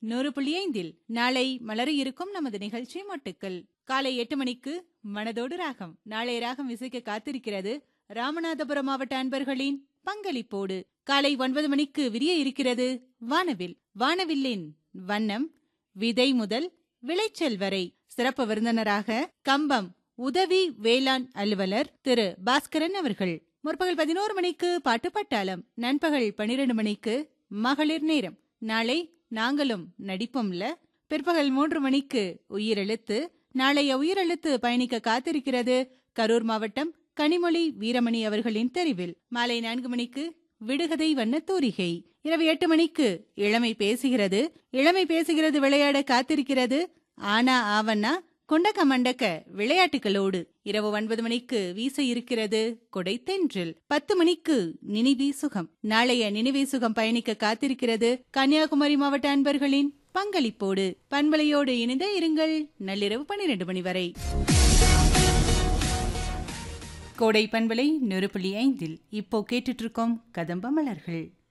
நூறு புள்ளி ஐந்தில் நாளை மலர இருக்கும் நமது நிகழ்ச்சி மொட்டுக்கள் காலை எட்டு மணிக்கு மனதோடு ராகம் நாளை ராகம் இசைக்க காத்திருக்கிறது ராமநாதபுரம் மாவட்ட அன்பர்களின் பங்களிப்போடு காலை ஒன்பது மணிக்கு விரிய இருக்கிறது வானவில் வானவில்லின் வண்ணம் விதை முதல் விளைச்சல் வரை சிறப்பு விருந்தினராக கம்பம் உதவி வேளாண் அலுவலர் திரு பாஸ்கரன் அவர்கள் முற்பகல் பதினோரு மணிக்கு பாட்டு பட்டாளம் நண்பகல் பனிரெண்டு மணிக்கு மகளிர் நேரம் நாளை நாங்களும் நடிப்போம்ல பிற்பகல் மூன்று மணிக்கு உயிரெழுத்து நாளைய உயிரெழுத்து பயணிக்க காத்திருக்கிறது கரூர் மாவட்டம் கனிமொழி வீரமணி அவர்களின் தெரிவில் மாலை நான்கு மணிக்கு விடுகதை வண்ண தூரிகை இரவு எட்டு மணிக்கு இளமை பேசுகிறது இளமை பேசுகிறது விளையாட காத்திருக்கிறது ஆனா ஆவண்ணா கொண்டக்க மண்டக்க விளையாட்டுகளோடு இரவு ஒன்பது மணிக்கு வீச இருக்கிறது கொடை தென்றில் பத்து மணிக்கு நினைவி சுகம் நாளைய நினைவி சுகம் பயணிக்க காத்திருக்கிறது கன்னியாகுமரி மாவட்ட அன்பர்களின் பங்களிப்போடு பண்பலையோடு இணைந்த இருங்கள் நள்ளிரவு பன்னிரண்டு மணி வரை கோடை பண்பலை நெருப்புள்ளி ஐந்தில் இப்போ கேட்டுட்டு இருக்கோம் கதம்ப மலர்கள்